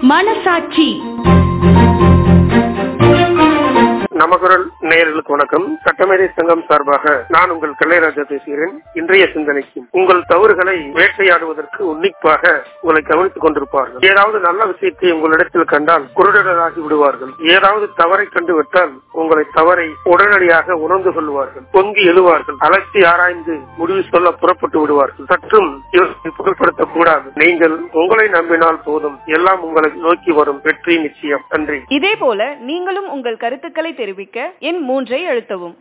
மனசாட்சி நமகுரல் நேயர்களுக்கு வணக்கம் சட்டமேதை சங்கம் சார்பாக நான் உங்கள் கல்லைராஜா பேசுகிறேன் இன்றைய சிந்தனைக்கு உங்கள் தவறுகளை வேட்டையாடுவதற்கு உன்னிப்பாக உங்களை கவனித்துக் கொண்டிருப்பார்கள் ஏதாவது நல்ல விஷயத்தை உங்களிடத்தில் கண்டால் குருடராகி விடுவார்கள் ஏதாவது தவறை கண்டு விட்டால் உங்களை தவறை உடனடியாக உணர்ந்து கொள்வார்கள் பொங்கி எழுவார்கள் அலசி ஆராய்ந்து முடிவு சொல்ல புறப்பட்டு விடுவார்கள் சற்றும் இவர்களை பொருட்படுத்தக் கூடாது நீங்கள் உங்களை நம்பினால் போதும் எல்லாம் உங்களை நோக்கி வரும் வெற்றி நிச்சயம் நன்றி இதே போல நீங்களும் உங்கள் கருத்துக்களை தெரிவிக்க எண் மூன்றை அழுத்தவும்